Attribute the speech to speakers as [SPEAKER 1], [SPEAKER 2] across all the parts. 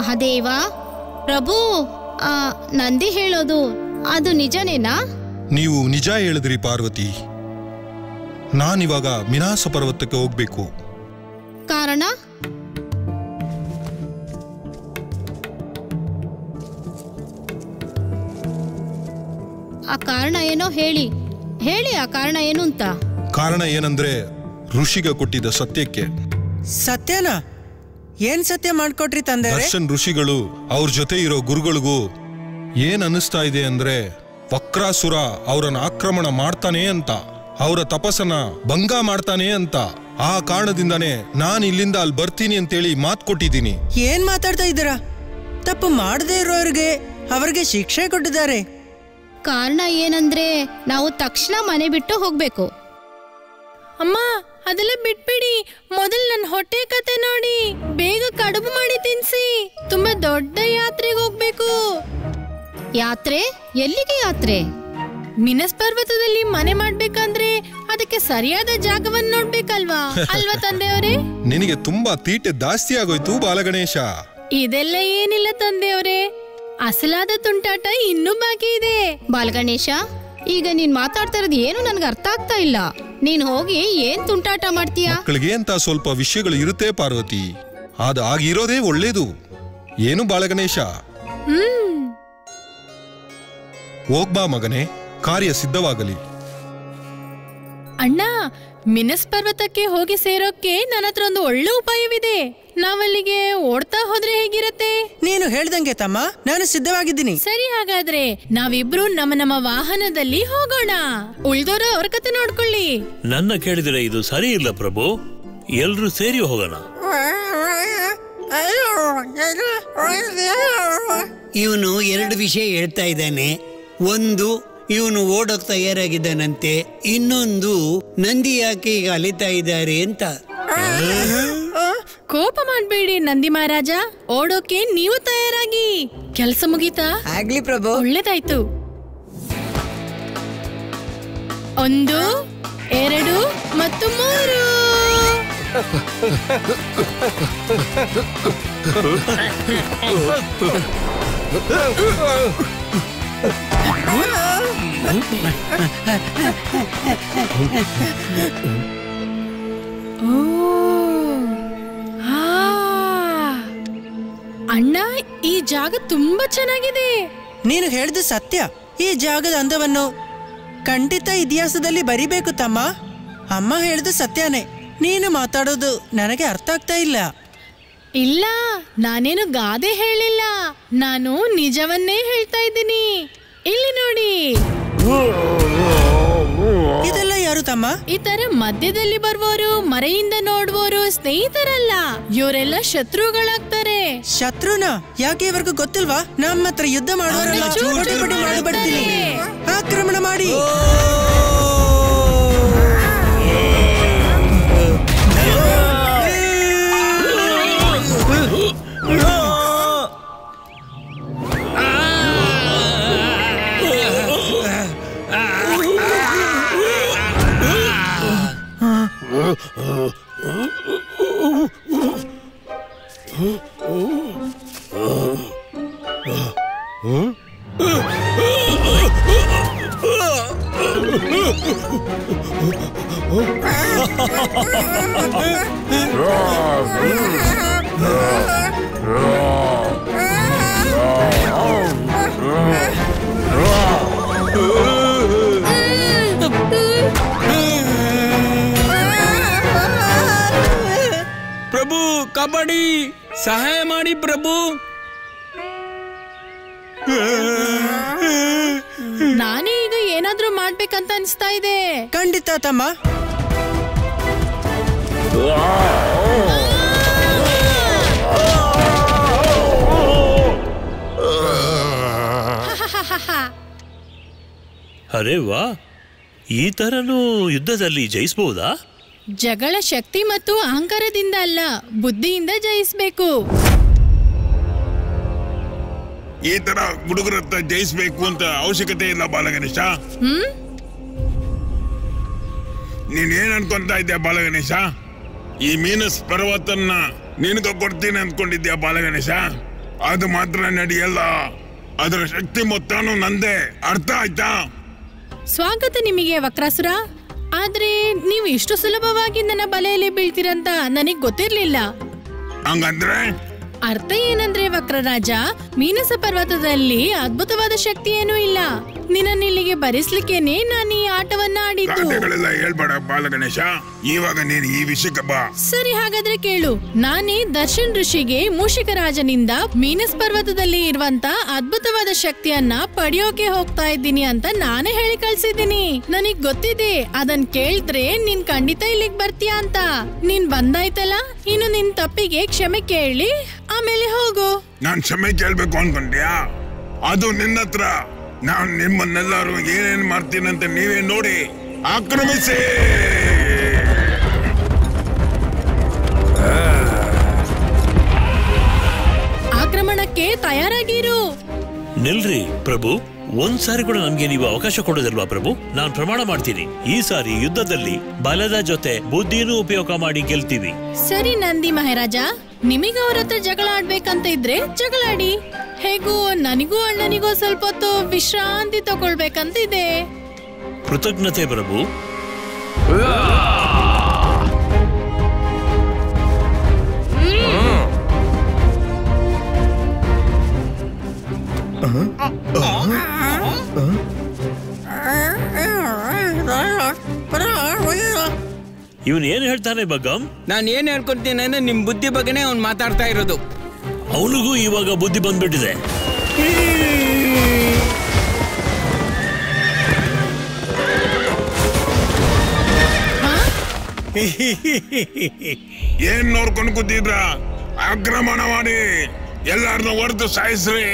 [SPEAKER 1] ಮಹಾದೇವ ಪ್ರಭು ಆ, ನಂದಿ ಹೇಳೋದು ಅದು ನಿಜನೇನಾ
[SPEAKER 2] ನೀವು ನಿಜ ಹೇಳಿದ್ರಿ ಪಾರ್ವತಿ ನಾನಿವಾಗ ಮಿನಾಸ ಪರ್ವತಕ್ಕೆ ಹೋಗ್ಬೇಕು
[SPEAKER 1] ಕಾರಣ ಆ ಕಾರಣ ಏನೋ ಹೇಳಿ ಹೇಳಿ ಆ ಕಾರಣ ಏನು ಅಂತ
[SPEAKER 2] ಕಾರಣ ಏನಂದ್ರೆ ಋಷಿಗೆ ಕೊಟ್ಟಿದ್ದ ಸತ್ಯಕ್ಕೆ
[SPEAKER 3] ಸತ್ಯನಾ ಏನ್ ಸತ್ಯ ಮಾಡ್ಕೊಟ್ರಿ ತಂದೆಯವ್ರೆ
[SPEAKER 2] ದರ್ಶನ್ ಋಷಿಗಳು ಅವ್ರ ಜೊತೆ ಇರೋ ಗುರುಗಳಿಗೂ ಏನ್ ಅನ್ನಿಸ್ತಾ ಇದೆ ಅಂದ್ರೆ ವಕ್ರಾಸುರ ಅವರನ್ನ ಆಕ್ರಮಣ ಮಾಡ್ತಾನೆ ಅಂತ ಅವರ ತಪಸ್ಸನ್ನ ಭಂಗ ಮಾಡ್ತಾನೆ ಅಂತ ಆ ಕಾರಣದಿಂದಾನೇ ನಾನು ಇಲ್ಲಿಂದ ಅಲ್ಲಿ ಬರ್ತೀನಿ ಅಂತೇಳಿ ಮಾತ್ ಕೊಟ್ಟಿದ್ದೀನಿ
[SPEAKER 3] ಏನ್ ಮಾತಾಡ್ತಾ ಇದ್ದೀರಾ ತಪ್ಪು ಮಾಡದೇ ಇರೋರಿಗೆ ಅವರಿಗೆ ಶಿಕ್ಷೆ ಕೊಟ್ಟಿದ್ದಾರೆ
[SPEAKER 1] ಕಾರಣ ಏನಂದ್ರೆ ನಾವು ತಕ್ಷಣ ಮನೆ ಬಿಟ್ಟು ಹೋಗ್ಬೇಕು
[SPEAKER 4] ಅಮ್ಮ ಅದೆಲ್ಲ ಬಿಟ್ಬಿಡಿ ಮೊದಲು ನನ್ನ ಹೊಟ್ಟೆ ಕತೆ ನೋಡಿ ಬೇಗ ಕಡುಬು ಮಾಡಿ ತಿನ್ಸಿ ತುಂಬಾ ದೊಡ್ಡ ಯಾತ್ರೆಗೆ ಹೋಗ್ಬೇಕು
[SPEAKER 1] ಯಾತ್ರೆ ಎಲ್ಲಿಗೆ ಯಾತ್ರೆ
[SPEAKER 4] ಮಿನಸ್ ಪರ್ವತದಲ್ಲಿ ಮನೆ ಮಾಡ್ಬೇಕಂದ್ರೆ ಅದಕ್ಕೆ ಸರಿಯಾದ ಜಾಗವನ್ನ ನೋಡ್ಬೇಕಲ್ವಾ ಅಲ್ವಾ ತಂದೆಯವರೇ
[SPEAKER 2] ನಿನಗೆ ತುಂಬಾ ತೀಟೆ ಜಾಸ್ತಿ ಆಗೋಯ್ತು ಬಾಲಗಣೇಶ
[SPEAKER 4] ಇದೆಲ್ಲ ಏನಿಲ್ಲ ತಂದೆಯವರೇ ಅಸಲಾದ ತುಂಟಾಟ ಇನ್ನೂ ಬಾಕಿ ಇದೆ
[SPEAKER 1] ಬಾಲಗಣೇಶ ಈಗ ನೀನ್ ಮಾತಾಡ್ತಾ ಇರೋದು ಏನು ನನ್ಗೆ ಅರ್ಥ ಆಗ್ತಾ ಇಲ್ಲ ನೀನ್ ಹೋಗಿ ಏನ್ ತುಂಟಾಟ ಮಾಡ್ತೀಯಾ
[SPEAKER 2] ಮಕ್ಕಳಿಗೆ ಅಂತ ಸ್ವಲ್ಪ ವಿಷಯಗಳು ಇರುತ್ತೆ ಪಾರ್ವತಿ ಅದು ಆಗಿರೋದೇ ಒಳ್ಳೇದು ಏನು ಬಾಲಗಣೇಶ
[SPEAKER 4] ಹ್ಮ್
[SPEAKER 2] ಹೋಗ್ಬಾ ಮಗನೇ ಕಾರ್ಯ ಸಿದ್ಧವಾಗಲಿ
[SPEAKER 4] ಅಣ್ಣ ಮಿನಸ್ ಪರ್ವತಕ್ಕೆ ಹೋಗಿ ಸೇರೋಕೆ ನನ್ನ ಹತ್ರ ಒಂದು ಒಳ್ಳೆ ಉಪಾಯವಿದೆ ನಾವಲ್ಲಿಗೆ ಓಡ್ತಾ ಹೋದ್ರೆ ಹೇಗಿರತ್ತೆ
[SPEAKER 3] ನೀನು ಹೇಳ್ದಂಗೆ ತಮ್ಮ ನಾನು ಸಿದ್ಧವಾಗಿದ್ದೀನಿ
[SPEAKER 4] ಸರಿ ಹಾಗಾದ್ರೆ ನಾವಿಬ್ರು ನಮ್ಮ ನಮ್ಮ ವಾಹನದಲ್ಲಿ ಹೋಗೋಣ ಉಳ್ದೋರು ಅವ್ರ ಕತೆ ನೋಡ್ಕೊಳ್ಳಿ
[SPEAKER 5] ನನ್ನ ಕೇಳಿದರೆ ಇದು ಸರಿ ಇಲ್ಲ ಪ್ರಭು ಎಲ್ರೂ ಸೇರಿ ಹೋಗೋಣ
[SPEAKER 6] ಇವನು ಎರಡು ವಿಷಯ ಹೇಳ್ತಾ ಇದ್ದಾನೆ ಒಂದು ಇವನು ಓಡೋಕ್ ತಯಾರಾಗಿದ್ದಾನಂತೆ ಇನ್ನೊಂದು ನಂದಿ ಯಾಕೆ ಈಗ ಅಲಿತಾ ಇದ್ದಾರೆ ಅಂತ
[SPEAKER 4] ಕೋಪ ಮಾಡ್ಬೇಡಿ ನಂದಿ ಮಹಾರಾಜ ಓಡೋಕೆ ನೀವು ತಯಾರಾಗಿ ಕೆಲ್ಸ ಮುಗೀತಾ
[SPEAKER 3] ಆಗ್ಲಿ ಪ್ರಭು
[SPEAKER 4] ಒಳ್ಳೇದಾಯ್ತು ಒಂದು ಎರಡು ಮತ್ತು ಮೂರು ಓ ಆ. ಅಣ್ಣ ಈ ಜಾಗ ತುಂಬಾ ಚೆನ್ನಾಗಿದೆ
[SPEAKER 3] ನೀನು ಹೇಳಿದ ಸತ್ಯ ಈ ಜಾಗದ ಅಂದವನ್ನು ಖಂಡಿತ ಇತಿಹಾಸದಲ್ಲಿ ಬರಿಬೇಕು ತಮ್ಮ ಅಮ್ಮ ಹೇಳಿದ ಸತ್ಯನೇ ನೀನು ಮಾತಾಡೋದು ನನಗೆ ಅರ್ಥ ಆಗ್ತಾ ಇಲ್ಲ
[SPEAKER 4] ಇಲ್ಲ ನಾನೇನು ಗಾದೆ ಹೇಳಿಲ್ಲ ನಾನು ನಿಜವನ್ನೇ ಹೇಳ್ತಾ ಇದ್ದೀನಿ ಇಲ್ಲಿ ನೋಡಿ
[SPEAKER 3] ಇದೆಲ್ಲ ಯಾರು ತಮ್ಮ
[SPEAKER 4] ಈ ತರ ಮಧ್ಯದಲ್ಲಿ ಬರುವವರು ಮರೆಯಿಂದ ನೋಡುವವರು ಸ್ನೇಹಿತರಲ್ಲ ಇವರೆಲ್ಲ ಶತ್ರುಗಳಾಗ್ತಾರೆ
[SPEAKER 3] ಶತ್ರುನ ಯಾಕೆ ಇವ್ರಿಗೂ ಗೊತ್ತಿಲ್ವಾ ನಮ್ಮ ಹತ್ರ ಯುದ್ಧ ಮಾಡೋರಲ್ಲ
[SPEAKER 4] ಅವ್ರನ್ನ ಚೂರು
[SPEAKER 3] ಪುಡಿ ಪುಡಿ
[SPEAKER 4] ಚೂರು
[SPEAKER 3] ಮಾಡಿಬಿಡ್ತೀನಿ
[SPEAKER 4] ಮಾಡ್ತಾರೆ.
[SPEAKER 3] ಆಕ್ರಮಣ ಮಾಡಿ
[SPEAKER 7] ಪ್ರಭು ಕಬಡ್ಡಿ ಸಹಾಯ ಮಾಡಿ ಪ್ರಭು
[SPEAKER 4] ನಾನೇ ಈಗ ಏನಾದ್ರೂ ಮಾಡ್ಬೇಕಂತ ಅನ್ಸ್ತಾ ಇದೆ
[SPEAKER 3] ಖಂಡಿತ ತಮ್ಮ
[SPEAKER 5] ಅರೆ ವಾ ಈ ತರನು ಯುದ್ಧದಲ್ಲಿ ಜಯಿಸಬಹುದಾ
[SPEAKER 4] ಜಗಳ ಶಕ್ತಿ ಮತ್ತು ಅಹಂಕಾರದಿಂದ ಅಲ್ಲ ಬುದ್ಧಿಯಿಂದ ಜಯಿಸ್ಬೇಕು
[SPEAKER 8] ಈ ತರ ಹುಡುಗರ ಹತ್ರ ಜಯಿಸ್ಬೇಕು ಅಂತ ಅವಶ್ಯಕತೆ ಇಲ್ಲ ಬಾಲಗಣೇಶ
[SPEAKER 4] ಹ್ಮ್
[SPEAKER 8] ನೀನೇನ್ ಅನ್ಕೊಂತ ಇದ್ಯಾ ಬಾಲಗಣೇಶ ಈ ಮೀನಸ್ ಪರ್ವತನ್ನ ನಿನಗ ಕೊಡ್ತೀನಿ ಅನ್ಕೊಂಡಿದ್ಯಾ ಬಾಲಗಣೇಶ ಅದು ಮಾತ್ರ ನಡೆಯಲ್ಲ ಅದರ ಶಕ್ತಿ ಮೊತ್ತನೂ ನಂದೇ ಅರ್ಥ ಆಯ್ತಾ
[SPEAKER 4] ಸ್ವಾಗತ ನಿಮಗೆ ವಕ್ರಾಸುರ ಆದ್ರೆ ನೀವು ಇಷ್ಟು ಸುಲಭವಾಗಿ ನನ್ನ ಬಲೆಯಲ್ಲಿ ಬೀಳ್ತೀರಂತ ನನಗ್ ಗೊತ್ತಿರ್ಲಿಲ್ಲ
[SPEAKER 8] ಹಂಗಂದ್ರೆ
[SPEAKER 4] ಅರ್ಥ ಏನಂದ್ರೆ ವಕ್ರರಾಜ ಮೀನಸ ಪರ್ವತದಲ್ಲಿ ಅದ್ಭುತವಾದ ಶಕ್ತಿ ಏನೂ ಇಲ್ಲ ನಿನ್ನನ್ನು ಇಲ್ಲಿಗೆ ಬರಿಸ್ಲಿಕ್ಕೇನೆ ನಾನು ಈ ಆಟವನ್ನ ಆಡಿದ್ದು
[SPEAKER 8] ಗಾದೆಗಳೆಲ್ಲ ಹೇಳ್ಬೇಡ ಬಾಲಗಣೇಶ ಇವಾಗ ನೀನು ಈ ವಿಷಯಕ್ಕೆ ಬಾ
[SPEAKER 4] ಸರಿ ಹಾಗಾದ್ರೆ ಕೇಳು ನಾನೇ ದರ್ಶನ್ ಋಷಿಗೆ ಮೂಷಿಕ ರಾಜನಿಂದ ಮೀನಸ್ ಪರ್ವತದಲ್ಲಿ ಇರುವಂತ ಅದ್ಭುತವಾದ ಶಕ್ತಿಯನ್ನ ಪಡೆಯೋಕೆ ಹೋಗ್ತಾ ಇದ್ದೀನಿ ಅಂತ ನಾನೇ ಹೇಳಿ ಕಳ್ಸಿದ್ದೀನಿ ನನಗ್ ಗೊತ್ತಿದೆ ಅದನ್ ಕೇಳಿದ್ರೆ ನೀನ್ ಖಂಡಿತ ಇಲ್ಲಿಗ್ ಬರ್ತೀಯ ಅಂತ ನೀನ್ ಬಂದಾಯ್ತಲ್ಲ ಇನ್ನು ನಿನ್ ತಪ್ಪಿಗೆ ಕ್ಷಮೆ ಕೇಳಿ ಆಮೇಲೆ ಹೋಗು
[SPEAKER 8] ನಾನ್ ಕ್ಷಮೆ ಕೇಳ್ಬೇಕು ಅನ್ಕೊಂಡ್ಯಾ ಅದು ನಿನ್ನ ಹತ್ರ ನಾನ್ ನಿಮ್ಮನ್ನೆಲ್ಲರೂ ಏನೇನ್ ಮಾಡ್ತೀನಂತ ನೀವೇ ನೋಡಿ ಆಕ್ರಮಿಸಿ
[SPEAKER 4] ಆಕ್ರಮಣಕ್ಕೆ ತಯಾರಾಗಿರು
[SPEAKER 5] ನಿಲ್ರಿ ಪ್ರಭು ಒಂದ್ ಸಾರಿ ಕೂಡ ನಮ್ಗೆ ನೀವು ಅವಕಾಶ ಕೊಡೋದಿಲ್ವಾ ಪ್ರಭು ನಾನ್ ಪ್ರಮಾಣ ಮಾಡ್ತೀನಿ ಈ ಸಾರಿ ಯುದ್ಧದಲ್ಲಿ ಬಲದ ಜೊತೆ ಬುದ್ಧಿನೂ ಉಪಯೋಗ ಮಾಡಿ ಗೆಲ್ತೀವಿ
[SPEAKER 4] ಸರಿ ನಂದಿ ಮಹಾರಾಜ ನಿಮಗೆ ಅವ್ರ ಹತ್ರ ಜಗಳ ಆಡ್ಬೇಕಂತ ಇದ್ರೆ ಜಗಳಾಡಿ ಹೇಗೂ ನನಗೂ ಅಣ್ಣನಿಗೂ ಸ್ವಲ್ಪ ಹೊತ್ತು ವಿಶ್ರಾಂತಿ ತಗೊಳ್ಬೇಕಂತ ಇದೆ
[SPEAKER 5] ಕೃತಜ್ಞತೆ ಪ್ರಭು ಇವನ್ ಏನ್ ಹೇಳ್ತಾನೆ ಬಗ್ಗಂ
[SPEAKER 7] ನಾನು ಏನ್ ಹೇಳ್ಕೊಡ್ತೀನಿ ಅಂದ್ರೆ ನಿಮ್ ಬುದ್ಧಿ ಬಗ್ಗೆನೇ ಅವ್ನು ಮಾತಾಡ್ತಾ ಇರೋದು
[SPEAKER 5] ಅವನಿಗೂ ಇವಾಗ ಬುದ್ಧಿ ಬಂದ್ಬಿಟ್ಟಿದೆ
[SPEAKER 8] ಏನ್ ನೋಡ್ಕೊಂಡು ಕೂತಿದ್ರ ಆಕ್ರಮಣ ಮಾಡಿ ಎಲ್ಲಾರನ್ನೂ ಹೊಡೆದು ಸಾಯಿಸ್ರಿ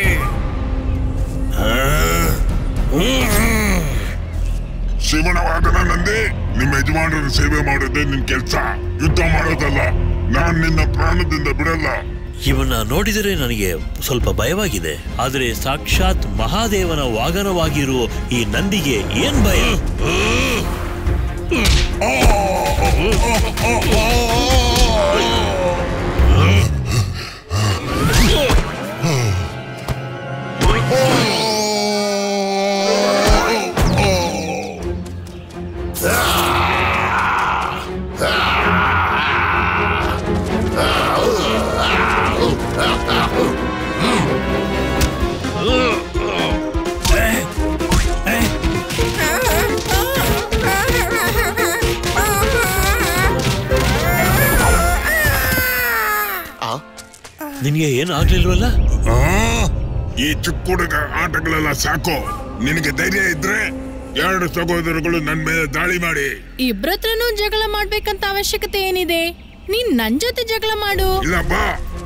[SPEAKER 8] ಶಿವನ ವಾದನ ನಂದಿ ನಿಮ್ಮ ಯಜಮಾನರ ಸೇವೆ ಮಾಡೋದೇ ನಿನ್ ಕೆಲ್ಸ ಯುದ್ಧ ಮಾಡೋದಲ್ಲ ನಾನ್ ನಿನ್ನ ಪ್ರಾಣದಿಂದ ಬಿಡಲ್ಲ
[SPEAKER 5] ಇವನ್ನ ನೋಡಿದರೆ ನನಗೆ ಸ್ವಲ್ಪ ಭಯವಾಗಿದೆ ಆದರೆ ಸಾಕ್ಷಾತ್ ಮಹಾದೇವನ ವಾಗನವಾಗಿರುವ ಈ ನಂದಿಗೆ ಏನ್ ಭಯ ನಿನ್ಗೆ ಏನ್ ಆಗ್ಲಿಲ್ವಲ್ಲ
[SPEAKER 8] ಆ, ಈ ಚಿಕ್ಕ ಹುಡುಗ ಆಟಗಳೆಲ್ಲ ಸಾಕು ನಿನಗೆ ಧೈರ್ಯ ಇದ್ರೆ ಎರಡು ಸಹೋದರಗಳು ನನ್ ಮೇಲೆ ದಾಳಿ ಮಾಡಿ
[SPEAKER 4] ಇಬ್ರತ್ರನೂ ಜಗಳ ಮಾಡ್ಬೇಕಂತ ಅವಶ್ಯಕತೆ ಏನಿದೆ ನೀನ್ ನನ್ ಜೊತೆ ಜಗಳ ಮಾಡು
[SPEAKER 8] ಇಲ್ಲ ಬಾ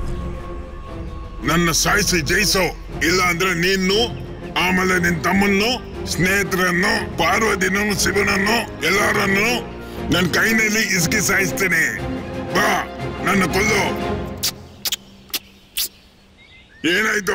[SPEAKER 8] ನನ್ನ ಸಾಯಿಸಿ ಜಯಿಸೋ ಇಲ್ಲ ಅಂದ್ರೆ ನೀನು ಆಮೇಲೆ ನಿನ್ ತಮ್ಮನ್ನು ಸ್ನೇಹಿತರನ್ನು ಪಾರ್ವತಿನೂ ಶಿವನನ್ನು ಎಲ್ಲರನ್ನು ನನ್ನ ಕೈನಲ್ಲಿ ಇಸ್ಕಿ ಸಾಯಿಸ್ತೇನೆ ಬಾ ನನ್ನ ಕೊಲ್ಲು ಏನಾಯ್ತು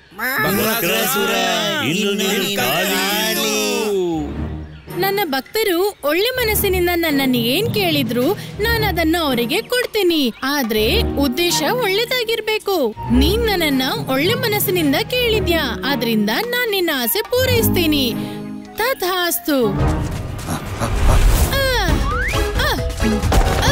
[SPEAKER 5] ಇನ್ನು ನೀನು ಖಾಲಿ.
[SPEAKER 4] ನನ್ನ ಭಕ್ತರು ಒಳ್ಳೆ ಮನಸ್ಸಿನಿಂದ ನನ್ನನ್ನು ಏನ್ ಕೇಳಿದ್ರು ನಾನು ಅದನ್ನು ಅವರಿಗೆ ಕೊಡ್ತೀನಿ ಆದ್ರೆ ಉದ್ದೇಶ ಒಳ್ಳೇದಾಗಿರ್ಬೇಕು ನೀನ್ ನನ್ನನ್ನ ಒಳ್ಳೆ ಮನಸ್ಸಿನಿಂದ ಕೇಳಿದ್ಯಾ ಆದ್ರಿಂದ ನಾನ್ ನಿನ್ನ ಆಸೆ ಪೂರೈಸ್ತೀನಿ ತಥಾಸ್ತು ಆ, ಆ, ಆ,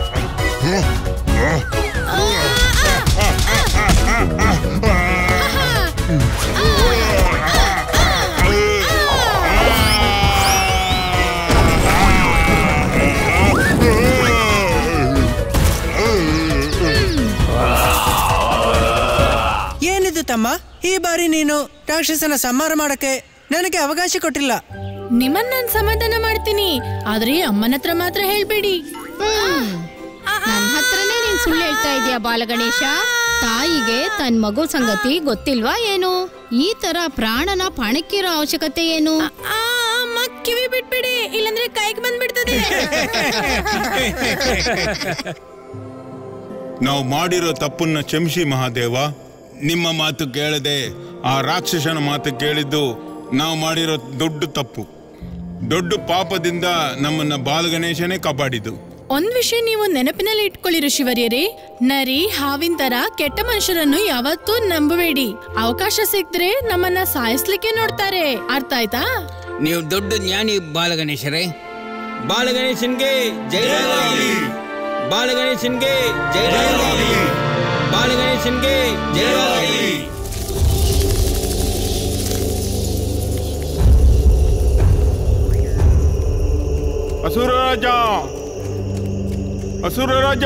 [SPEAKER 3] ಏನಿದು ತಮ್ಮ ಈ ಬಾರಿ ನೀನು ರಾಕ್ಷಸನ ಸಂಹಾರ ಮಾಡಕ್ಕೆ ನನಗೆ ಅವಕಾಶ ಕೊಟ್ಟಿಲ್ಲ
[SPEAKER 4] ನಿಮ್ಮನ್ನ ನಾನ್ ಸಮಾಧಾನ ಮಾಡ್ತೀನಿ ಆದ್ರೆ ಅಮ್ಮನ ಹತ್ರ ಮಾತ್ರ ಹೇಳ್ಬೇಡಿ
[SPEAKER 1] ನನ್ನ ಹತ್ರನೇ ನೀನ್ ಸುಳ್ಳು ಹೇಳ್ತಾ ಇದೀಯ ಬಾಲಗಣೇಶ ತಾಯಿಗೆ ತನ್ ಮಗು ಸಂಗತಿ ಗೊತ್ತಿಲ್ವಾ ಏನು ಈ ತರ ಪ್ರಾಣನ ಪಣಕ್ಕಿರೋ ಅವಶ್ಯಕತೆ ಏನು
[SPEAKER 4] ಆ, ಅಮ್ಮ ಕಿವಿ ಬಿಟ್ಬಿಡಿ ಇಲ್ಲಂದ್ರೆ ಕೈಗೆ ಬಂದ್ಬಿಡ್ತದೆ
[SPEAKER 9] ನಾವು ಮಾಡಿರೋ ತಪ್ಪನ್ನ ಕ್ಷಮಿಸಿ ಮಹಾದೇವ ನಿಮ್ಮ ಮಾತು ಕೇಳದೆ ಆ ರಾಕ್ಷಸನ ಮಾತು ಕೇಳಿದ್ದು ನಾವು ಮಾಡಿರೋ ದೊಡ್ಡ ತಪ್ಪು ದೊಡ್ಡ ಪಾಪದಿಂದ ನಮ್ಮನ್ನ ಬಾಲಗಣೇಶನೇ ಕಾಪಾಡಿದ್ದು
[SPEAKER 4] ಒಂದ್ ವಿಷಯ ನೀವು ನೆನಪಿನಲ್ಲಿ ಇಟ್ಕೊಳ್ಳಿ ಋಷಿವರ್ಯರೇ ನರಿ ಹಾವಿನ ತರ ಕೆಟ್ಟ ಮನುಷ್ಯರನ್ನು ಯಾವತ್ತೂ ನಂಬಬೇಡಿ ಅವಕಾಶ ಸಿಕ್ದ್ರೆ ನಮ್ಮನ್ನ ಸಾಯಿಸ್ಲಿಕ್ಕೆ ನೋಡ್ತಾರೆ ಅರ್ಥ ಆಯ್ತಾ
[SPEAKER 7] ನೀವು ದೊಡ್ಡ ಜ್ಞಾನಿ ಬಾಲಗಣೇಶರೇ ಬಾಲಗಣೇಶನ್ಗೆ ಜಯವಾಗಲಿ ಬಾಲಗಣೇಶನ್ಗೆ ಜಯವಾಗಲಿ ಬಾಲಗಣೇಶನ್ಗೆ ಜಯವಾಗಲಿ
[SPEAKER 9] ಅಸುರ ರಾಜ ಅಸುರ ರಾಜ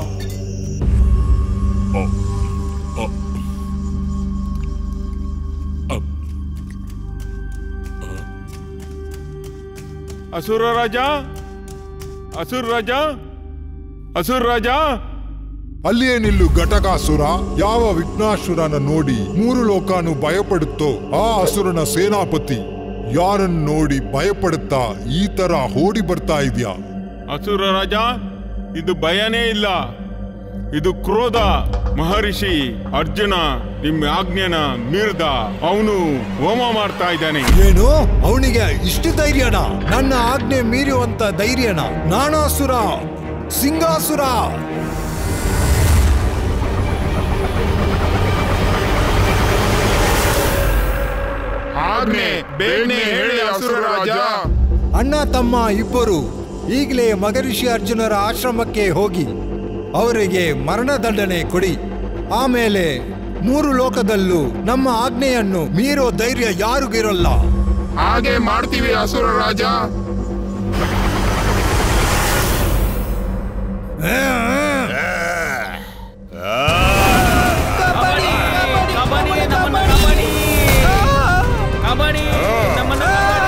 [SPEAKER 9] ಅಸುರ ರಾಜ ಅಸುರ ರಾಜ ಅಸುರ ರಾಜ
[SPEAKER 10] ಅಲ್ಲಿಯೇ ನಿಲ್ಲು ಘಟಕಾಸುರ ಯಾವ ವಿಘ್ನಾಸುರನ ನೋಡಿ ಮೂರು ಲೋಕಾನು ಭಯಪಡುತ್ತೋ ಆ ಅಸುರನ ಸೇನಾಪತಿ ಯಾರನ್ನು ನೋಡಿ ಭಯಪಡುತ್ತಾ ಈ ತರ ಓಡಿ ಬರ್ತಾ ಇದ್ಯಾ
[SPEAKER 9] ಅಸುರ ರಾಜ ಇದು ಭಯನೇ ಇಲ್ಲ ಇದು ಕ್ರೋಧ ಮಹರ್ಷಿ ಅರ್ಜುನ ನಿಮ್ಮ ಆಜ್ಞೆನ ಮೀರ್ದ ಅವನು ಹೋಮ ಮಾಡ್ತಾ ಇದ್ದಾನೆ
[SPEAKER 11] ಏನು ಅವನಿಗೆ ಇಷ್ಟು ಧೈರ್ಯನ ನನ್ನ ಆಜ್ಞೆ ಮೀರುವಂತ ಧೈರ್ಯನ ನಾಣಾಸುರ ಸಿಂಗಾಸುರ
[SPEAKER 9] ಆಜ್ಞೆ ಬೇಗನೆ ಹೇಳಿ ಅಸುರ ರಾಜ
[SPEAKER 11] ಅಣ್ಣ ತಮ್ಮ ಇಬ್ಬರು ಈಗಲೇ ಮಗರಿಷಿ ಅರ್ಜುನರ ಆಶ್ರಮಕ್ಕೆ ಹೋಗಿ ಅವರಿಗೆ ಮರಣದಂಡನೆ ಕೊಡಿ ಆಮೇಲೆ ಮೂರು ಲೋಕದಲ್ಲೂ ನಮ್ಮ ಆಜ್ಞೆಯನ್ನು ಮೀರೋ ಧೈರ್ಯ ಯಾರಿಗಿರಲ್ಲ
[SPEAKER 8] ಹಾಗೆ ಮಾಡ್ತೀವಿ ಅಸುರ ರಾಜ
[SPEAKER 7] ಕಬಡ್ಡಿ ನಮ್ಮನ್ನ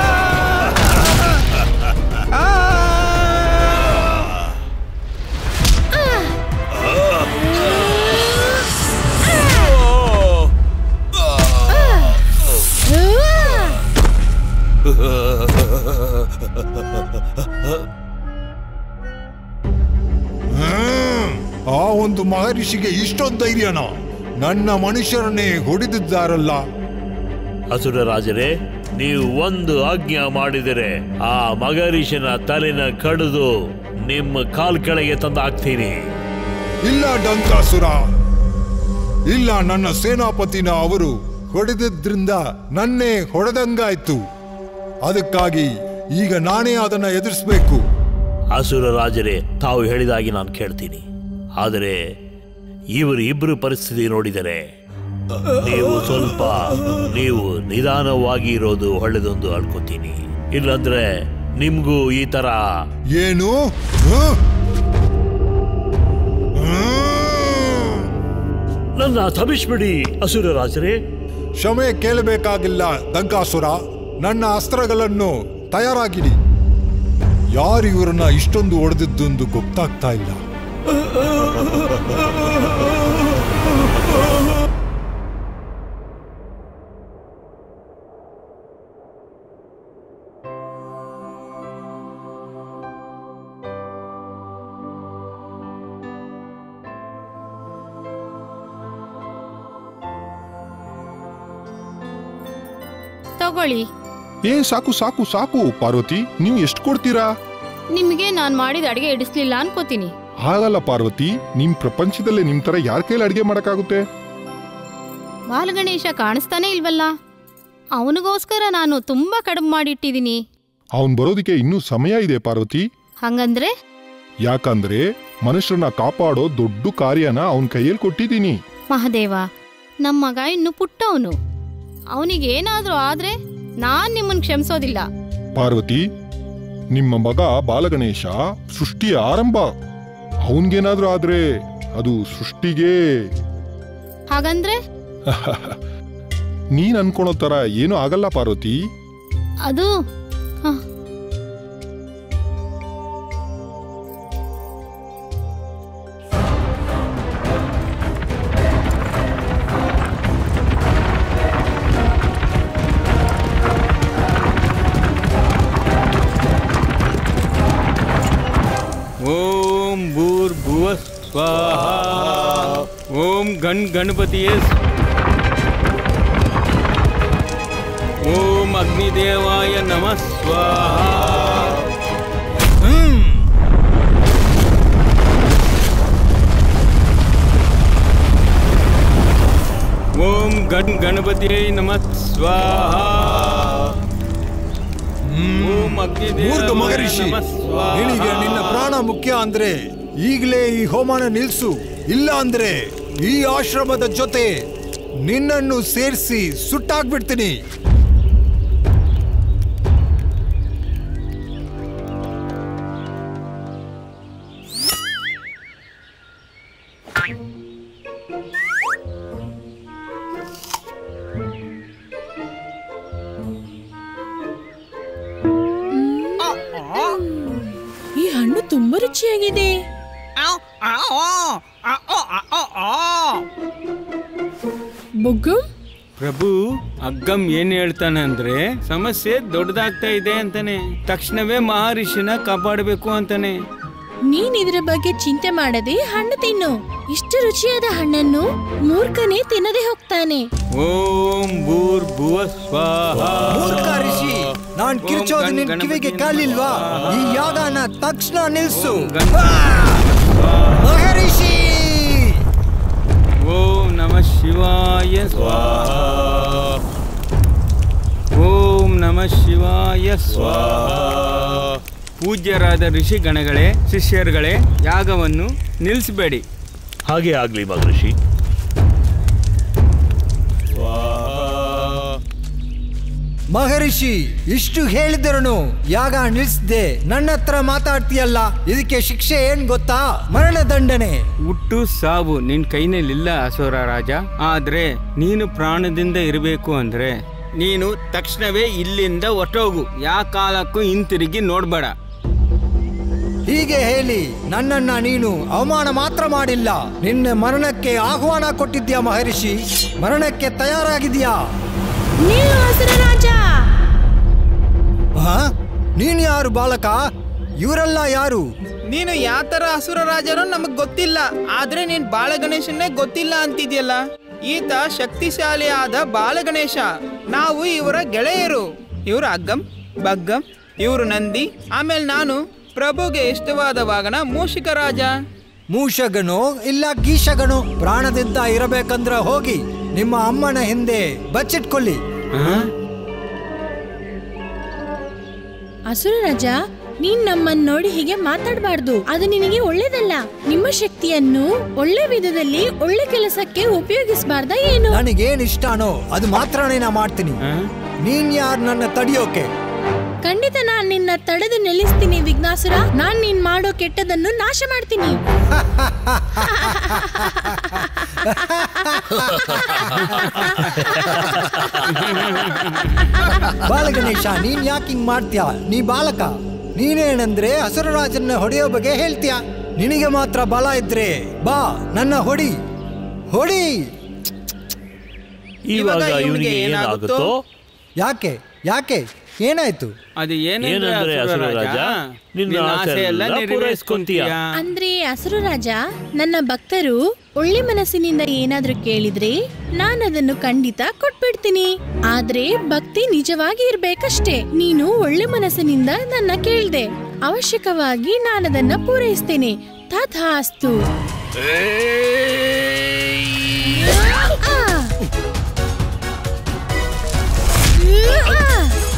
[SPEAKER 11] ಆ ಒಂದು ಮಹರ್ಷಿಗೆ ಇಷ್ಟೊಂದು ಧೈರ್ಯನ ನನ್ನ ಮನುಷ್ಯರನ್ನೇ ಹೊಡೆದಿದ್ದಾರಲ್ಲ
[SPEAKER 5] ಅಸುರ ರಾಜರೇ ನೀವು ಒಂದು ಆಜ್ಞೆ ಮಾಡಿದರೆ ಆ ಮಗರೀಶನ ತಲೆನ ಕಡಿದು ನಿಮ್ಮ ಕಾಲ್ ಕೆಳಗೆ ತಂದು ಹಾಕ್ತೀನಿ
[SPEAKER 11] ಇಲ್ಲ ಡಂಕಾಸುರ ಇಲ್ಲ ನನ್ನ ಸೇನಾಪತಿನ ಅವರು ಹೊಡೆದಿದ್ರಿಂದ ನನ್ನೇ ಹೊಡೆದಂಗಾಯ್ತು ಅದಕ್ಕಾಗಿ ಈಗ ನಾನೇ ಅದನ್ನ ಎದುರಿಸ್ಬೇಕು
[SPEAKER 5] ಅಸುರ ರಾಜರೇ ತಾವು ಹೇಳಿದಾಗಿ ನಾನು ಕೇಳ್ತೀನಿ ಆದರೆ ಇವರು ಇಬ್ಬರು ಪರಿಸ್ಥಿತಿ ನೋಡಿದರೆ ನೀವು ಸ್ವಲ್ಪ ನೀವು ನಿಧಾನವಾಗಿ ಇರೋದು ಒಳ್ಳೆದೊಂದು ಅಳ್ಕೊತೀನಿ ಇಲ್ಲಂದ್ರೆ ನಿಮ್ಗೂ ಈ ತರ
[SPEAKER 11] ಏನು ಹ?
[SPEAKER 5] ನನ್ನ ತಬಿಸ್ಬಿಡಿ ಅಸುರ ರಾಜರೇ
[SPEAKER 11] ಕ್ಷಮೆ ಕೇಳಬೇಕಾಗಿಲ್ಲ ದಂಕಾಸುರ ನನ್ನ ಅಸ್ತ್ರಗಳನ್ನು ತಯಾರಾಗಿಡಿ ಯಾರು ಇವರನ್ನ ಇಷ್ಟೊಂದು ಹೊಡೆದಿದ್ದೊಂದು ಗೊತ್ತಾಗ್ತಾ ಇಲ್ಲ
[SPEAKER 1] ತಗೊಳ್ಳಿ
[SPEAKER 10] ಏ ಸಾಕು ಸಾಕು ಸಾಕು ಪಾರ್ವತಿ ನೀವು ಎಷ್ಟು ಕೊಡ್ತೀರಾ
[SPEAKER 1] ನಿಮಗೆ ನಾನ್ ಮಾಡಿದ ಅಡಿಗೆ ಇಡಿಸ್ಲಿಲ್ಲ ಅನ್ಕೋತೀನಿ
[SPEAKER 10] ಹಾಗಲ್ಲ ಪಾರ್ವತಿ ನಿಮ್ ಪ್ರಪಂಚದಲ್ಲೇ ನಿಮ್ ತರ ಯಾರ ಕೈಲಿ ಅಡಿಗೆ ಮಾಡಕ್ಕಾಗುತ್ತೆ
[SPEAKER 1] ಬಾಲಗಣೇಶ ಕಾಣಿಸ್ತಾನೆ ಇಲ್ವಲ್ಲ ಅವನಿಗೋಸ್ಕರ ನಾನು ತುಂಬಾ ಕಡಿಮೆ ಮಾಡಿಟ್ಟಿದ್ದೀನಿ
[SPEAKER 10] ಅವನ್ ಬರೋದಕ್ಕೆ ಇನ್ನೂ ಸಮಯ ಇದೆ ಪಾರ್ವತಿ
[SPEAKER 1] ಹಂಗಂದ್ರೆ
[SPEAKER 10] ಯಾಕಂದ್ರೆ ಮನುಷ್ಯರನ್ನ ಕಾಪಾಡೋ ದೊಡ್ಡ ಕಾರ್ಯನ ಅವನ್ ಕೈಯಲ್ಲಿ ಕೊಟ್ಟಿದ್ದೀನಿ
[SPEAKER 1] ಮಹದೇವ ನಮ್ಮ ಮಗ ಇನ್ನು ಪುಟ್ಟವನು ಅವನಿಗೆ ಏನಾದ್ರೂ ಆದ್ರೆ ನಾನ್ ನಿಮ್ಮನ್ ಕ್ಷಮಿಸೋದಿಲ್ಲ
[SPEAKER 10] ಪಾರ್ವತಿ ನಿಮ್ಮ ಮಗ ಬಾಲಗಣೇಶ ಸೃಷ್ಟಿಯ ಆರಂಭ ಅವನ್ಗೇನಾದ್ರೂ ಆದ್ರೆ ಅದು ಸೃಷ್ಟಿಗೆ
[SPEAKER 1] ಹಾಗಂದ್ರೆ
[SPEAKER 10] ನೀನ್ ಅನ್ಕೊಳೋ ತರ ಏನೂ ಆಗಲ್ಲ ಪಾರ್ವತಿ
[SPEAKER 1] ಅದು ಹ,
[SPEAKER 7] ಓಂ ಭೂರ್ಭುವ ಸ್ವಾಹ ಓಂ ಗಣ್ ಗಣಪತಿಯೇ ಸ್- ಓಂ ಅಗ್ನಿದೇವಾಯ ನಮಃ ಸ್ವಾಹ ಗಣ್ ಗಣಪತಿಯೇ ನಮಃ ಸ್ವಾಹ ಓಂ ಅಗ್ನಿದೇವಾಯ
[SPEAKER 12] ಮೂರ್ಖ ಮಹರ್ಷಿ
[SPEAKER 7] ನಮಃ ಸ್ವಾಹ.
[SPEAKER 12] ನಿನಗೆ ನಿನ್ನ ಪ್ರಾಣ ಮುಖ್ಯ ಅಂದ್ರೆ ಈಗಲೇ ಈ ಹೋಮನ ನಿಲ್ಸು ಇಲ್ಲ ಅಂದ್ರೆ ಈ ಆಶ್ರಮದ ಜೊತೆ ನಿನ್ನನ್ನು ಸೇರಿಸಿ ಸುಟ್ಟಾಕ್ಬಿಡ್ತೀನಿ
[SPEAKER 4] ಈ ಹಣ್ಣು ತುಂಬಾ ರುಚಿಯಾಗಿದೆ ಬುಗ್ಗು
[SPEAKER 7] ಪ್ರಭು ಅಗ್ಗಂ ಏನ್ ಹೇಳ್ತಾನೆ ಅಂದ್ರೆ ಸಮಸ್ಯೆ ದೊಡ್ಡದಾಗ್ತಾ ಇದೆ ಅಂತಾನೆ ತಕ್ಷಣವೇ ಮಹರ್ಷಿನ ಕಾಪಾಡಬೇಕು ಅಂತಾನೆ
[SPEAKER 4] ನೀನ್ ಇದ್ರ ಬಗ್ಗೆ ಚಿಂತೆ ಮಾಡದೆ ಹಣ್ಣು ತಿನ್ನು ಇಷ್ಟು ರುಚಿಯಾದ ಹಣ್ಣನ್ನು ಮೂರ್ಖನೇ ತಿನ್ನದೆ ಹೋಗ್ತಾನೆ
[SPEAKER 7] ಓಂ ಭೂರ್ ಭುವ ಸ್ವಾಹ
[SPEAKER 12] ಮೂರ್ಖ ಋಷಿ ನಾನ್
[SPEAKER 7] ಓಂ
[SPEAKER 12] ಕಿರ್ಚೋದು
[SPEAKER 7] ಗಣ್
[SPEAKER 12] ನಿನ್
[SPEAKER 7] ಗಣಪತಿ
[SPEAKER 12] ಕಿವಿಗೆ
[SPEAKER 7] ನಮಃ
[SPEAKER 12] ಕಾಲಿಲ್ವಾ
[SPEAKER 7] ಸ್ವಾಹ.
[SPEAKER 12] ಈ ಯಾಗನ ತಕ್ಷಣ ನಿಲ್ಸು
[SPEAKER 7] ಗಣ್
[SPEAKER 12] ಮಹರ್ಷಿ
[SPEAKER 7] ಓಂ ನಮಃ ಶಿವಾಯ ಸ್ವಾಹ ಓಂ ನಮಃ ಶಿವಾಯ ಸ್ವಾಹ ಪೂಜ್ಯರಾದ ಋಷಿಗಣಗಳೇ ಶಿಷ್ಯರುಗಳೇ ಯಾಗವನ್ನು ನಿಲ್ಲಿಸಬೇಡಿ
[SPEAKER 5] ಹಾಗೆ ಆಗ್ಲಿ ಮಹರ್ಷಿ
[SPEAKER 12] ಮಹರ್ಷಿ ಇಷ್ಟು ಹೇಳಿದರನು ಯಾಗ ನಿಲ್ಸ್ದೆ ನನ್ನ ಹತ್ರ ಮಾತಾಡ್ತೀಯಲ್ಲ ಇದಕ್ಕೆ ಶಿಕ್ಷೆ ಏನ್ ಗೊತ್ತಾ ಮರಣದಂಡನೆ
[SPEAKER 7] ಹುಟ್ಟು ಸಾವು ನಿನ್ ಕೈನಲ್ಲಿಲ್ಲ ಅಸುರ ರಾಜ ಆದ್ರೆ ನೀನು ಪ್ರಾಣದಿಂದ ಇರಬೇಕು ಅಂದ್ರೆ ನೀನು ತಕ್ಷಣವೇ ಇಲ್ಲಿಂದ ಹೊರಟೋಗು ಯಾ ಕಾಲಕ್ಕೂ ಹಿಂತಿರುಗಿ ನೋಡ್ಬೇಡ
[SPEAKER 12] ಹೀಗೆ ಹೇಳಿ ನನ್ನನ್ನ ನೀನು ಅವಮಾನ ಮಾತ್ರ ಮಾಡಿಲ್ಲ ನಿನ್ನ ಮರಣಕ್ಕೆ ಆಹ್ವಾನ ಕೊಟ್ಟಿದ್ಯಾ ಮಹರ್ಷಿ ಮರಣಕ್ಕೆ ತಯಾರಾಗಿದ್ಯಾ
[SPEAKER 4] ನಿಲ್ಲು ಹಸುರ ರಾಜ
[SPEAKER 12] ಹಾ ನೀನ್ ಯಾರು ಬಾಲಕ ಇವರೆಲ್ಲ ಯಾರು
[SPEAKER 3] ನೀನು ಯಾವ ತರ ಅಸುರ ರಾಜನೋ ನಮಗ್ ಗೊತ್ತಿಲ್ಲ ಆದ್ರೆ ನೀನ್ ಬಾಲಗಣೇಶನ್ನೇ ಗೊತ್ತಿಲ್ಲ ಅಂತಿದ್ಯಲ್ಲ ಈತ ಶಕ್ತಿಶಾಲಿ ಆದ ಬಾಲಗಣೇಶ ನಾವು ಇವರ ಗೆಳೆಯರು ಇವರು ಅಗ್ಗಂ ಬಗ್ಗಂ ಇವರು ನಂದಿ ಆಮೇಲೆ ನಾನು ಪ್ರಭುಗೆ ಇಷ್ಟವಾದ ವಾಗನ ಮೂಷಿಕ ರಾಜ
[SPEAKER 12] ಮೂಷಗನೋ ಇಲ್ಲ ಗೀಷಗನೋ ಪ್ರಾಣದಿಂದ ಇರಬೇಕಂದ್ರ ಹೋಗಿ ನಿಮ್ಮ ಅಮ್ಮನ ಹಿಂದೆ ಬಚ್ಚಿಟ್ಕೊಳ್ಳಿ
[SPEAKER 4] ಹಸುರ ರಾಜ ನೀನ್ ನಮ್ಮನ್ ನೋಡಿ ಹೀಗೆ ಮಾತಾಡಬಾರ್ದು ಅದು ನಿನಗೆ ಒಳ್ಳೇದಲ್ಲ ನಿಮ್ಮ ಶಕ್ತಿಯನ್ನು ಒಳ್ಳೆ ವಿಧದಲ್ಲಿ ಒಳ್ಳೆ ಕೆಲಸಕ್ಕೆ ಉಪಯೋಗಿಸಬಾರ್ದ ಏನು
[SPEAKER 12] ನನಗೇನ್ ಇಷ್ಟನೋ ಅದು ಮಾತ್ರನೇ ನಾ ಮಾಡ್ತೀನಿ ನೀನ್ ಯಾರು ನನ್ನ ತಡಿಯೋಕೆ
[SPEAKER 4] ಖಂಡಿತ ನಾನ್ ನಿನ್ನ ತಡೆದು ನಿಲ್ಲಿಸ್ತೀನಿ ವಿಘ್ನಾಸುರ ನಾನ್ ನೀನ್ ಮಾಡೋ ಕೆಟ್ಟದನ್ನು ನಾಶ ಮಾಡ್ತೀನಿ
[SPEAKER 12] ಬಾಲಗಣೇಶ ನೀನ್ ಯಾಕೆ ಹಿಂಗ್ ಮಾಡ್ತೀಯ ನೀ ಬಾಲಕ ನೀನೇನಂದ್ರೆ ಹಸುರರಾಜನ್ನ ಹೊಡೆಯೋ ಬಗ್ಗೆ ಹೇಳ್ತೀಯ ನಿನಗೆ ಮಾತ್ರ ಬಲ ಇದ್ರೆ ಬಾ ನನ್ನ ಹೊಡಿ ಹೊಡಿ
[SPEAKER 5] ಇವಾಗ ಇವನಿಗೆ ಏನಾಗುತ್ತೋ
[SPEAKER 12] ಯಾಕೆ ಯಾಕೆ ಏನಾಯ್ತು
[SPEAKER 7] ಅದು
[SPEAKER 5] ಏನಂದ್ರೆ
[SPEAKER 7] ಏನಂದ್ರೆ
[SPEAKER 5] ಅಸುರ ರಾಜ, ನಿನ್ನ ಆಸೆ ಎಲ್ಲ
[SPEAKER 7] ನೆರವೇರಿಸ್ಕೊಂತೀಯ
[SPEAKER 4] ಅಂದ್ರೆ ಹಸುರು ರಾಜ ನನ್ನ ಭಕ್ತರು ಒಳ್ಳೆ ಮನಸ್ಸಿನಿಂದ ಏನಾದ್ರೂ ಕೇಳಿದ್ರೆ ನಾನು ಅದನ್ನು ಖಂಡಿತ ಕೊಟ್ಬಿಡ್ತೀನಿ ಆದ್ರೆ ಭಕ್ತಿ ನಿಜವಾಗಿ ಇರ್ಬೇಕಷ್ಟೇ ನೀನು ಒಳ್ಳೆ ಮನಸ್ಸಿನಿಂದ ನನ್ನ ಕೇಳ್ದೆ ಅವಶ್ಯಕವಾಗಿ ನಾನದನ್ನ ಪೂರೈಸ್ತೇನೆ ತಥಾಸ್ತು ಆ! ಆ!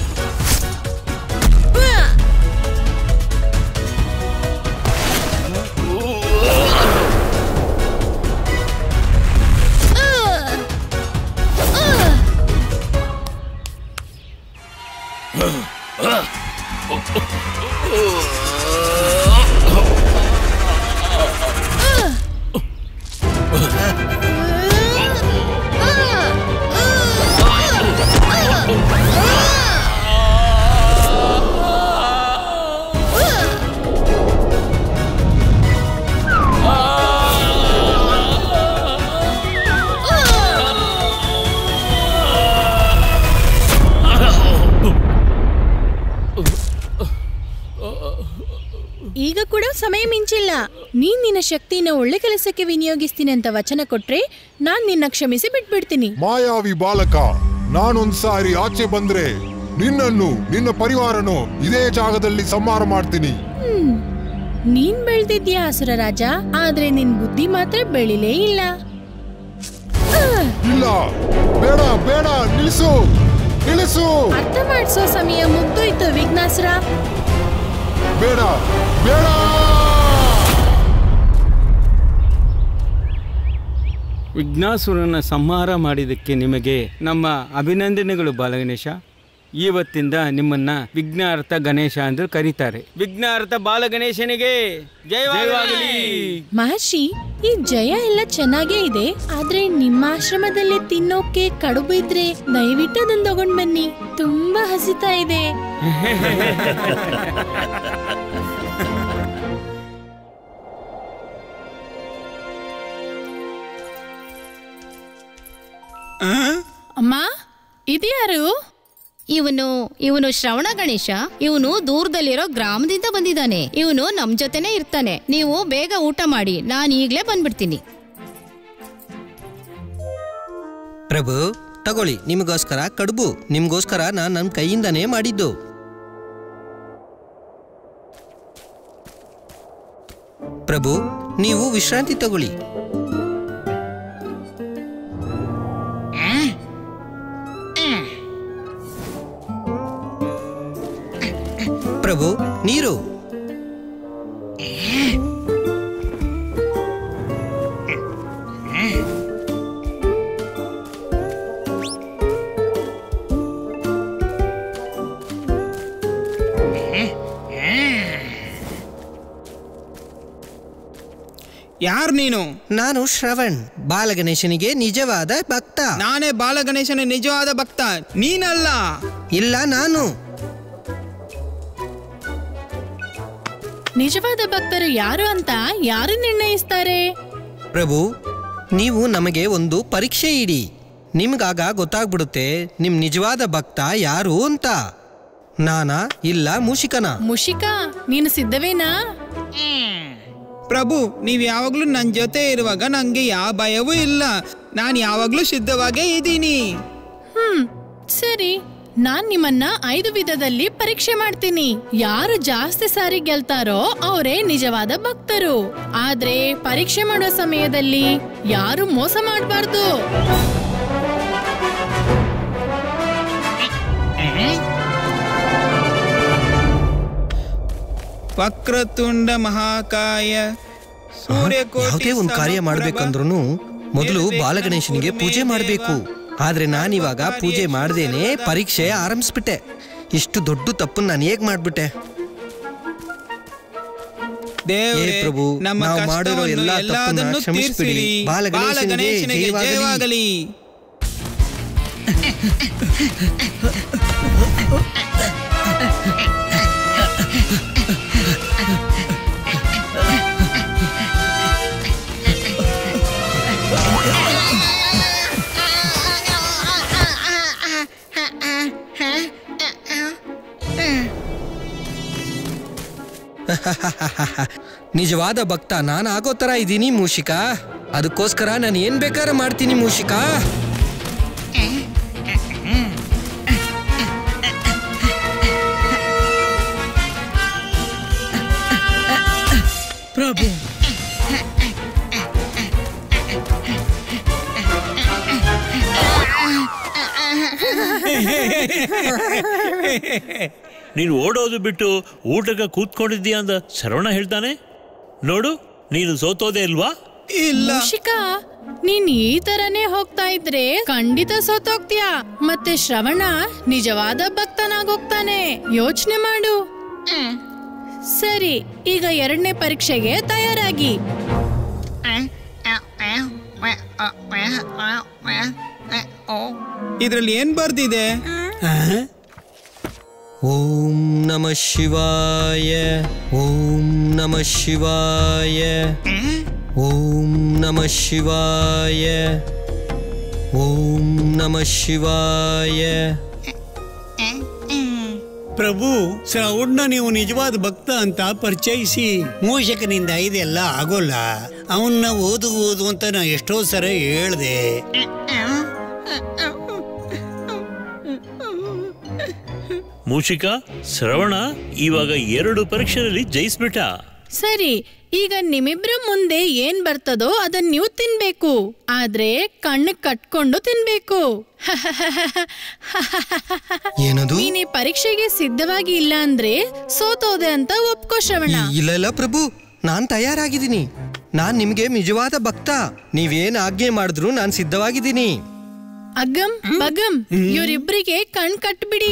[SPEAKER 4] ಈಗ ಕೂಡ ಸಮಯ ಮಿಂಚಿಲ್ಲ ನೀನ್ ನಿನ್ನ ಶಕ್ತಿನ ಒಳ್ಳೆ ಕೆಲಸಕ್ಕೆ ವಿನಿಯೋಗಿಸ್ತೀನಿ ಅಂತ ವಚನ ಕೊಟ್ರೆ ನಾನ್ ನಿನ್ನ ಕ್ಷಮಿಸಿ ಬಿಟ್ಬಿಡ್ತೀನಿ
[SPEAKER 10] ಮಾಯಾವಿ ಬಾಲಕ ನಾನೊಂದ್ಸಾರಿ ಆಚೆ ಬಂದ್ರೆ ನಿನ್ನನ್ನು ನಿನ್ನ ಪರಿವಾರನು ಇದೇ ಜಾಗದಲ್ಲಿ ಸಂಹಾರ ಮಾಡ್ತೀನಿ
[SPEAKER 4] ಹ್ಮ್ ನೀನ್ ಬೆಳ್ದಿದ್ಯಾ ಹಸುರ ರಾಜ ಆದ್ರೆ ನಿನ್ ಬುದ್ಧಿ ಮಾತ್ರ ಬೆಳಿಲೇ ಇಲ್ಲ ಆ!
[SPEAKER 10] ಇಲ್ಲ ಬೇಡ ಬೇಡ ನಿಲ್ಲಿಸು ನಿಲ್ಲಿಸು
[SPEAKER 4] ಅರ್ಥ ಮಾಡಿಸೋ ಸಮಯ ಮುಗ್ದೋಯ್ತು ವಿಘ್ನಾಸುರ
[SPEAKER 10] ಬೇಡ ಬೇಡ
[SPEAKER 7] ವಿಘ್ನಾಸುರನ ಸಂಹಾರ ಮಾಡಿದ್ದಕ್ಕೆ ನಿಮಗೆ ನಮ್ಮ ಅಭಿನಂದನೆಗಳು ಬಾಲಗಣೇಶ ಇವತ್ತಿಂದ ನಿಮ್ಮನ್ನ ವಿಘ್ನಾರ್ಥ ಗಣೇಶ ಎಂದು ಕರೀತಾರೆ ವಿಘ್ನಾರ್ಥ ಬಾಲಗಣೇಶನಿಗೆ ಜಯವಾಗಲಿ
[SPEAKER 4] ಮಹರ್ಷಿ ಈ ಜಯ ಎಲ್ಲ ಚೆನ್ನಾಗೇ ಇದೆ ಆದ್ರೆ ನಿಮ್ಮ ಆಶ್ರಮದಲ್ಲಿ ತಿನ್ನೋಕೆ ಕಡುಬು ಇದ್ರೆ ದಯವಿಟ್ಟು ಅದನ್ನ ತಗೊಂಡ್ ಬನ್ನಿ ತುಂಬಾ ಹಸಿತಾ ಇದೆ ಅಮ್ಮ ಇದ್ಯಾರು
[SPEAKER 1] ಇವನು ಇವನು ಶ್ರವಣ ಗಣೇಶ ಇವನು ದೂರದಲ್ಲಿರೋ ಗ್ರಾಮದಿಂದ ಬಂದಿದ್ದಾನೆ ಇವನು ನಮ್ ಜೊತೆನೆ ಇರ್ತಾನೆ ನೀವು ಬೇಗ ಊಟ ಮಾಡಿ ನಾನು ಈಗ್ಲೇ ಬಂದ್ಬಿಡ್ತೀನಿ
[SPEAKER 13] ಪ್ರಭು ತಗೊಳ್ಳಿ ನಿಮಗೋಸ್ಕರ ಕಡುಬು ನಿಮ್ಗೋಸ್ಕರ ನಾನು ನನ್ನ ಕೈಯಿಂದನೇ ಮಾಡಿದ್ದು ಪ್ರಭು ನೀವು ವಿಶ್ರಾಂತಿ ತಗೊಳ್ಳಿ ಪ್ರಭು ನೀರು
[SPEAKER 3] ಯಾರು ನೀನು
[SPEAKER 13] ನಾನು ಶ್ರವಣ್ ಬಾಲಗಣೇಶನಿಗೆ ನಿಜವಾದ ಭಕ್ತ
[SPEAKER 3] ನಾನೇ ಬಾಲಗಣೇಶನ ನಿಜವಾದ ಭಕ್ತ ನೀನಲ್ಲ
[SPEAKER 13] ಇಲ್ಲ ನಾನು
[SPEAKER 4] ನಿಜವಾದ ಭಕ್ತರು ಯಾರು ಅಂತ ಯಾರು ನಿರ್ಣಯಿಸ್ತಾರೆ
[SPEAKER 13] ಪ್ರಭು ನೀವು ನಮಗೆ ಒಂದು ಪರೀಕ್ಷೆ ಇಡಿ ನಿಮ್ಗಾಗ ಗೊತ್ತಾಗ್ಬಿಡುತ್ತೆ ನಿಮ್ ನಿಜವಾದ ಭಕ್ತ ಯಾರು ಅಂತ ನಾನಾ ಇಲ್ಲ ಮೂಷಿಕನ
[SPEAKER 4] ಮುಷಿಕಾ ನೀನು ಸಿದ್ಧವೇನಾ
[SPEAKER 3] ಪ್ರಭು ನೀವು ಯಾವಾಗ್ಲೂ ನನ್ನ ಜೊತೆ ಇರುವಾಗ ನಂಗೆ ಯಾವ ಭಯವೂ ಇಲ್ಲ ನಾನು ಯಾವಾಗ್ಲೂ ಸಿದ್ಧವಾಗೇ ಇದ್ದೀನಿ
[SPEAKER 4] ಹ್ಮ್ ಸರಿ ನಾನ್ ನಿಮ್ಮನ್ನ ಐದು ವಿಧದಲ್ಲಿ ಪರೀಕ್ಷೆ ಮಾಡ್ತೀನಿ ಯಾರು ಜಾಸ್ತಿ ಸಾರಿ ಗೆಲ್ತಾರೋ ಅವರೇ ನಿಜವಾದ ಭಕ್ತರು ಆದ್ರೆ ಪರೀಕ್ಷೆ ಮಾಡೋ ಸಮಯದಲ್ಲಿ ಯಾರು ಮೋಸ ಮಾಡಬಾರ್ದು
[SPEAKER 3] ವಕ್ರತುಂಡ ಮಹಾಕಾಯ ಸೂರ್ಯಕೋಟಿ
[SPEAKER 13] ಯಾವುದೇ ಒಂದು ಕಾರ್ಯ
[SPEAKER 3] ಸಮಪ್ರಭ.
[SPEAKER 13] ಮಾಡ್ಬೇಕಂದ್ರೂ ಮೊದಲು ಬಾಲಗಣೇಶನಿಗೆ ಪೂಜೆ ಮಾಡಬೇಕು ಆದ್ರೆ ನಾನಿವಾಗ ಪೂಜೆ ಮಾಡ್ದೇನೆ ಪರೀಕ್ಷೆ ಆರಂಭಿಸ್ಬಿಟ್ಟೆ ಇಷ್ಟು ದೊಡ್ಡ ತಪ್ಪನ್ನು ನಾನು ಹೇಗ್ ಮಾಡ್ಬಿಟ್ಟೆ
[SPEAKER 3] ದೇವ್ರೇ,
[SPEAKER 13] ಏ ಪ್ರಭು,
[SPEAKER 3] ನಮ್ಮ
[SPEAKER 13] ನಾವು ಮಾಡಿರೋ
[SPEAKER 3] ಕಷ್ಟವನ್ನು
[SPEAKER 13] ಎಲ್ಲಾ ತಪ್ಪನ್ನ
[SPEAKER 3] ಎಲ್ಲದನ್ನೂ
[SPEAKER 13] ಕ್ಷಮಿಸ್ಬಿಡಿ.
[SPEAKER 3] ತೀರ್ಸಿರಿ.
[SPEAKER 13] ಬಾಲಗಣೇಶನಿಗೆ
[SPEAKER 3] ಬಾಲಗಣೇಶನಿಗೆ
[SPEAKER 13] ಜಯವಾಗಲಿ.
[SPEAKER 3] ಜಯವಾಗಲಿ
[SPEAKER 13] ನಿಜವಾದ ಭಕ್ತ ನಾನು ಆಗೋ ತರ ಇದ್ದೀನಿ ಮೂಷಿಕ ಅದಕ್ಕೋಸ್ಕರ ನಾನು ಏನ್ ಬೇಕಾದ್ರೆ ಮಾಡ್ತೀನಿ ಮೂಷಿಕ
[SPEAKER 6] ಪ್ರಭು
[SPEAKER 5] ನೀನು ಓಡೋದು ಬಿಟ್ಟು ಊಟಕ್ಕೆ ಕೂತ್ಕೊಂಡಿದ್ದೀಯ ಅಂತ ಶ್ರವಣ ಹೇಳ್ತಾನೆ ನೋಡು ನೀನು ಸೋತೋದೇ ಇಲ್ವಾ
[SPEAKER 4] ಮುಷಿಕಾ ನೀನ್ ಈ ತರನೇ ಹೋಗ್ತಾ ಇದ್ರೆ ಖಂಡಿತ ಸೋತೋಗ್ತೀಯ ಮತ್ತೆ ಶ್ರವಣ ನಿಜವಾದ ಭಕ್ತನಾಗೋಗ್ತಾನೆ ಯೋಚನೆ ಮಾಡು ಸರಿ ಈಗ ಎರಡನೇ ಪರೀಕ್ಷೆಗೆ ತಯಾರಾಗಿ
[SPEAKER 3] ಇದ್ರಲ್ಲಿ ಏನ್ ಬರ್ದಿದೆ
[SPEAKER 13] ಓಂ ನಮ ಶಿವಾಯ ಓಂ ನಮ ಶಿವಾಯ ಓಂ ನಮ ಶಿವಾಯ ಓಂ ನಮ ಶಿವಾಯ
[SPEAKER 6] ಪ್ರಭು ಶ್ರವಣ್ಣ ನೀವು ನಿಜವಾದ ಭಕ್ತ ಅಂತ ಪರಿಚಯಿಸಿ ಮೂಷಕನಿಂದ ಇದೆಲ್ಲ ಆಗೋಲ್ಲ ಅವನ್ನ ಓದು ಓದು ಅಂತ ನಾ ಎಷ್ಟೋ ಸರ ಹೇಳ್ದೆ
[SPEAKER 5] ಮೂಷಿಕ ಶ್ರವಣ ಇವಾಗ ಎರಡು ಪರೀಕ್ಷೆಯಲ್ಲಿ ಜಯಿಸ್ಬಿಟ್ಟ
[SPEAKER 4] ಸರಿ ಈಗ ನಿಮ್ಮಿಬ್ರ ಮುಂದೆ ಏನ್ ಬರ್ತದೋ ಅದನ್ನ ನೀವು ತಿನ್ಬೇಕು ಆದ್ರೆ ಕಣ್ಣು ಕಟ್ಕೊಂಡು ತಿನ್ಬೇಕು
[SPEAKER 13] ಏನದು
[SPEAKER 4] ನೀನ್ ಈ ಪರೀಕ್ಷೆಗೆ ಸಿದ್ಧವಾಗಿ ಇಲ್ಲ ಅಂದ್ರೆ ಸೋತೋದೆ ಅಂತ ಒಪ್ಕೋ ಶ್ರವಣ
[SPEAKER 13] ಇಲ್ಲ ಇಲ್ಲ ಪ್ರಭು ನಾನ್ ತಯಾರಾಗಿದ್ದೀನಿ ನಾನ್ ನಿಮ್ಗೆ ನಿಜವಾದ ಭಕ್ತ ನೀವೇನ್ ಆಜ್ಞೆ ಮಾಡಿದ್ರು ನಾನ್ ಸಿದ್ಧವಾಗಿದ್ದೀನಿ
[SPEAKER 4] ಅಗ್ಗಂ ಬಗಂ ಇವರಿಬ್ರಿಗೆ ಕಣ್ ಕಟ್ಬಿಡಿ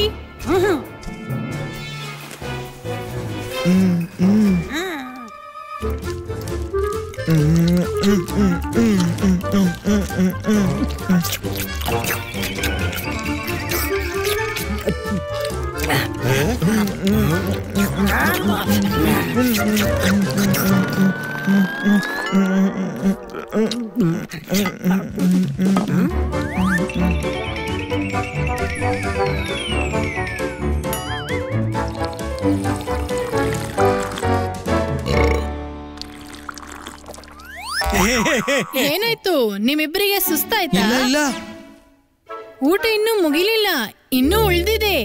[SPEAKER 4] ಏನಾಯ್ತು ನಿಮ್ಮಿಬ್ರಿಗೆ ಸುಸ್ತಾಯ್ತಾ
[SPEAKER 13] ಇಲ್ಲ ಇಲ್ಲ
[SPEAKER 4] ಊಟ ಇನ್ನೂ ಮುಗಿಲಿಲ್ಲ ಇನ್ನೂ ಉಳ್ದಿದೆ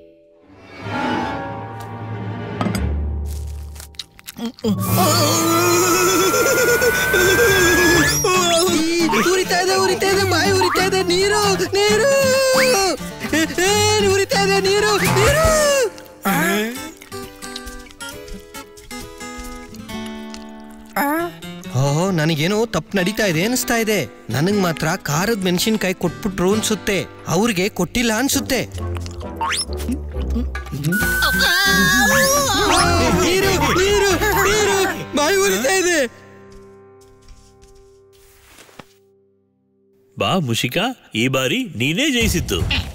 [SPEAKER 13] ಉರಿತಾ ಇದೆ ಉರಿತಾ ಇದೆ ಬಾಯಿ ಉರಿತಾ ಇದೆ ನೀರು ನೀರು ಏ, ಉರಿತಾ ಇದೆ ನೀರು ನೀರು ಓಹೋ ನನಗೇನೋ ತಪ್ಪು ನಡೀತಾ ಇದೆ ಅನಿಸ್ತಾ ಇದೆ ನನಗ್ ಮಾತ್ರ ಖಾರದ ಮೆಣಸಿನ್ಕಾಯಿ ಕೊಟ್ಬಿಟ್ರು ಅನ್ಸುತ್ತೆ ಅವ್ರಿಗೆ ಕೊಟ್ಟಿಲ್ಲ ಅನ್ಸುತ್ತೆ ನೀರು ನೀರು ನೀರು ಬಾಯಿ ಉರಿತಾ ಇದೆ
[SPEAKER 5] ಬಾ ಮುಷಿಕಾ ಈ ಬಾರಿ ನೀನೇ ಜಯಿಸಿತ್ತು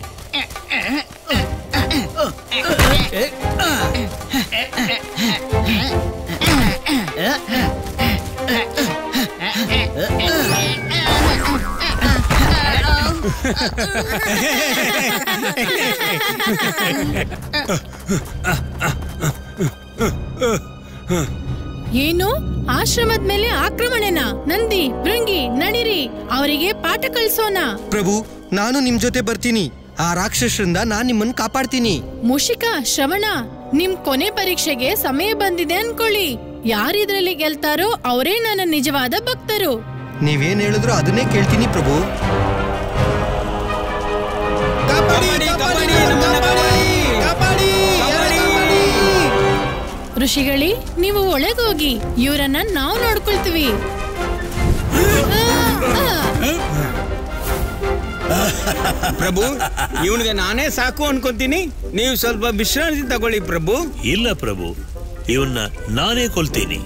[SPEAKER 4] ಏನು ಆಶ್ರಮದ ಮೇಲೆ ಆಕ್ರಮಣೆನಾ ನಂದಿ ಭೃಂಗಿ ನಡಿರಿ ಅವರಿಗೆ ಪಾಠ ಕಳ್ಸೋಣ
[SPEAKER 13] ಪ್ರಭು ನಾನು ನಿಮ್ ಜೊತೆ ಬರ್ತೀನಿ ಆ ರಾಕ್ಷಸರಿಂದ ನಾನ್ ನಿಮ್ಮನ್ನ ಕಾಪಾಡ್ತೀನಿ
[SPEAKER 4] ಮುಷಿಕ ಶ್ರವಣ ನಿಮ್ ಕೊನೆ ಪರೀಕ್ಷೆಗೆ ಸಮಯ ಬಂದಿದೆ ಅನ್ಕೊಳ್ಳಿ ಯಾರಿದ್ರಲ್ಲಿ ಗೆಲ್ತಾರೋ ಅವರೇ ನನ್ನ ನಿಜವಾದ ಭಕ್ತರು
[SPEAKER 13] ನೀವೇನ್ ಹೇಳಿದ್ರು ಅದನ್ನೇ ಕೇಳ್ತೀನಿ ಪ್ರಭು
[SPEAKER 4] ಋಷಿಗಳೇ ನೀವು ಒಳಗೋಗಿ ಇವರನ್ನ ನಾವು ನೋಡ್ಕೊಳ್ತೀವಿ
[SPEAKER 7] ಪ್ರಭು ಇವನಿಗೆ ನಾನೇ ಸಾಕು ಅನ್ಕೊಂತೀನಿ ನೀವು ಸ್ವಲ್ಪ ವಿಶ್ರಾಂತಿ ತಗೊಳ್ಳಿ ಪ್ರಭು
[SPEAKER 5] ಇಲ್ಲ ಪ್ರಭು ಇವನ್ನ ನಾನೇ ಕೊಲ್ತೀನಿ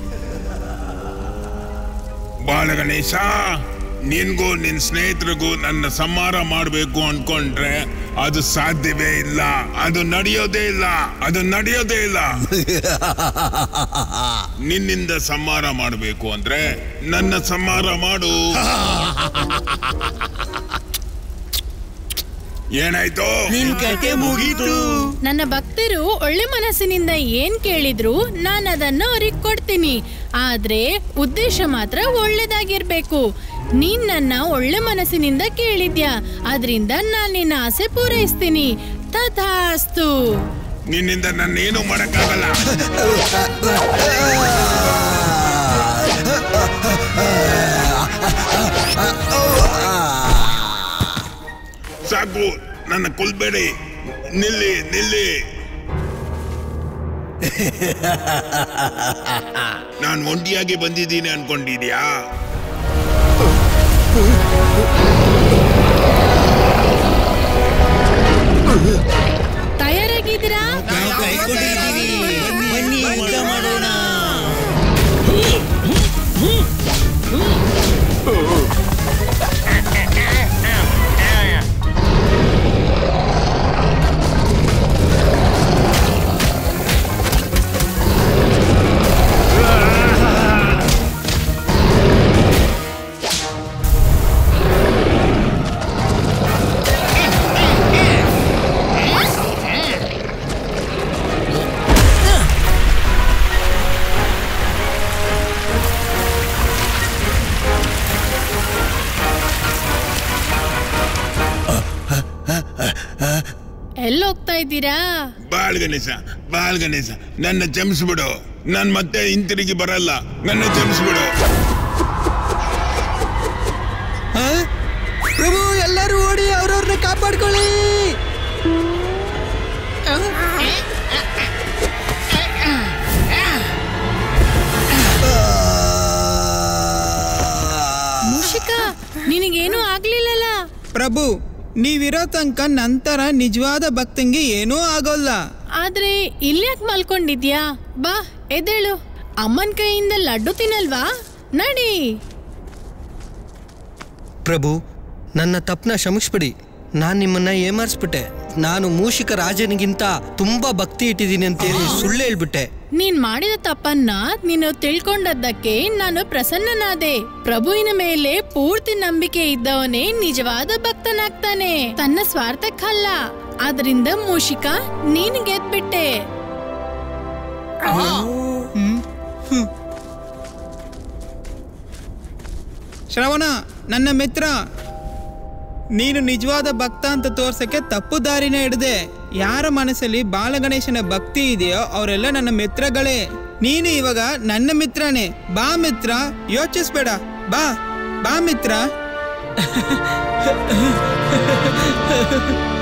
[SPEAKER 8] ಬಾಲಗಣೇಶ ನಿನ್ಗೂ ನಿನ್ ಸ್ನೇಹಿತರಿಗೂ ನನ್ನ ಸಂಹಾರ ಮಾಡ್ಬೇಕು ಅನ್ಕೊಂಡ್ರೆ ಅದು ಸಾಧ್ಯವೇ ಇಲ್ಲ ಅದು ನಡೆಯೋದೇ ಇಲ್ಲ ಅದು ನಡೆಯೋದೇ ಇಲ್ಲ ನಿನ್ನಿಂದ ಸಂಹಾರ ಮಾಡಬೇಕು ಅಂದ್ರೆ ನನ್ನ ಸಂಹಾರ ಮಾಡು ಏನಾಯ್ತು
[SPEAKER 6] ನಿನ್ ಕತೆ ಮುಗೀತು
[SPEAKER 4] ನನ್ನ ಭಕ್ತರು ಒಳ್ಳೆ ಮನಸ್ಸಿನಿಂದ ಏನ್ ಕೇಳಿದ್ರು ನಾನು ಅದನ್ನ ಅವ್ರಿಗೆ ಕೊಡ್ತೀನಿ ಆದ್ರೆ ಉದ್ದೇಶ ಮಾತ್ರ ಒಳ್ಳೇದಾಗಿರ್ಬೇಕು ನೀನ್ ನನ್ನ ಒಳ್ಳೆ ಮನಸ್ಸಿನಿಂದ ಕೇಳಿದ್ಯಾ ಅದ್ರಿಂದ ನಾನ್ ನಿನ್ನ ಆಸೆ ಪೂರೈಸ್ತೀನಿ ತಥಾಸ್ತು
[SPEAKER 8] ನಿನ್ನಿಂದ ನನ್ನ ಏನು ಮಾಡಕ್ಕಾಗಲ್ಲ ಸಾಕು ನನ್ನ ಕೊಲ್ಬೇಡಿ ನಿಲ್ಲಿ ನಿಲ್ಲಿ ನಾನು ಒಂಟಿಯಾಗಿ ಬಂದಿದ್ದೀನಿ ಅನ್ಕೊಂಡಿದ್ಯಾ
[SPEAKER 4] ತಯಾರಾಗಿದ್ದೀರಾ
[SPEAKER 6] ನಾವು ಕೈಕೊಂಡಿದ್ದೀವಿ ಬನ್ನಿ ಯುದ್ಧ ಮಾಡೋಣ
[SPEAKER 4] ಎಲ್ಲಿ ಹೋಗ್ತಾ ಇದ್ದೀರಾ
[SPEAKER 8] ಬಾಳ್ ಗಣೇಶ ಬಾಳ್ ಗಣೇಶ ನನ್ನ ಕ್ಷಮಿಸ್ಬಿಡು ನಾನ್ ಮತ್ತೆ ಹಿಂತಿರುಗಿ ಬರಲ್ಲ ನನ್ನ ಕ್ಷಮಿಸ್ಬಿಡು
[SPEAKER 13] ಪ್ರಭು ಎಲ್ಲರೂ ಓಡಿ ಅವ್ರವ್ರನ್ನ ಕಾಪಾಡ್ಕೊಳ್ಳಿ
[SPEAKER 4] ಮೂಷಿಕ ನಿನಗೇನು ಆಗ್ಲಿಲ್ಲಲ್ಲ
[SPEAKER 3] ಪ್ರಭು ನೀವಿರೋ ತನಕ ನಂತರ ನಿಜವಾದ ಭಕ್ತಂಗೆ ಏನೂ ಆಗೋಲ್ಲ
[SPEAKER 4] ಆದ್ರೆ ಇಲ್ಯಾಕ್ ಮಲ್ಕೊಂಡಿದ್ಯಾ ಬಾ ಎದ್ದೇಳು ಅಮ್ಮನ್ ಕೈಯಿಂದ ಲಡ್ಡು ತಿನ್ನಲ್ವಾ ನಡಿ
[SPEAKER 13] ಪ್ರಭು ನನ್ನ ತಪ್ಪನ ಕ್ಷಮಿಸ್ಬಿಡಿ ನಾನು ನಿಮ್ಮನ್ನ ಏಮಾರಿಸ್ಬಿಟ್ಟೆ ನಾನು ಮೂಷಿಕ ರಾಜನಿಗಿಂತ ತುಂಬಾ ಭಕ್ತಿ ಇಟ್ಟಿದ್ದೀನಿ ಅಂತೇಳಿ ಸುಳ್ಳು ಹೇಳ್ಬಿಟ್ಟೆ
[SPEAKER 4] ನೀನ್ ಮಾಡಿದ ತಪ್ಪನ್ನ ನೀನು ತಿಳ್ಕೊಂಡದ್ದಕ್ಕೆ ನಾನು ಪ್ರಸನ್ನನಾದೆ ಪ್ರಭುವಿನ ಮೇಲೆ ಪೂರ್ತಿ ನಂಬಿಕೆ ಇದ್ದವನೇ ನಿಜವಾದ ಭಕ್ತನಾಗ್ತಾನೆ ತನ್ನ ಸ್ವಾರ್ಥಕ್ಕಲ್ಲ ಆದ್ರಿಂದ ಮೂಷಿಕ ನೀನ್ ಗೆದ್ಬಿಟ್ಟೆ
[SPEAKER 3] ಶ್ರವಣ ನನ್ನ ಮಿತ್ರ ನೀನು ನಿಜವಾದ ಭಕ್ತ ಅಂತ ತೋರ್ಸಕ್ಕೆ ತಪ್ಪು ದಾರಿನ ಹಿಡ್ದೆ ಯಾರ ಮನಸ್ಸಲ್ಲಿ ಬಾಲಗಣೇಶನ ಭಕ್ತಿ ಇದೆಯೋ ಅವರೆಲ್ಲ ನನ್ನ ಮಿತ್ರಗಳೇ ನೀನು ಇವಾಗ ನನ್ನ ಮಿತ್ರನೇ ಬಾ ಮಿತ್ರ ಯೋಚಿಸ್ಬೇಡ ಬಾ ಬಾ ಮಿತ್ರ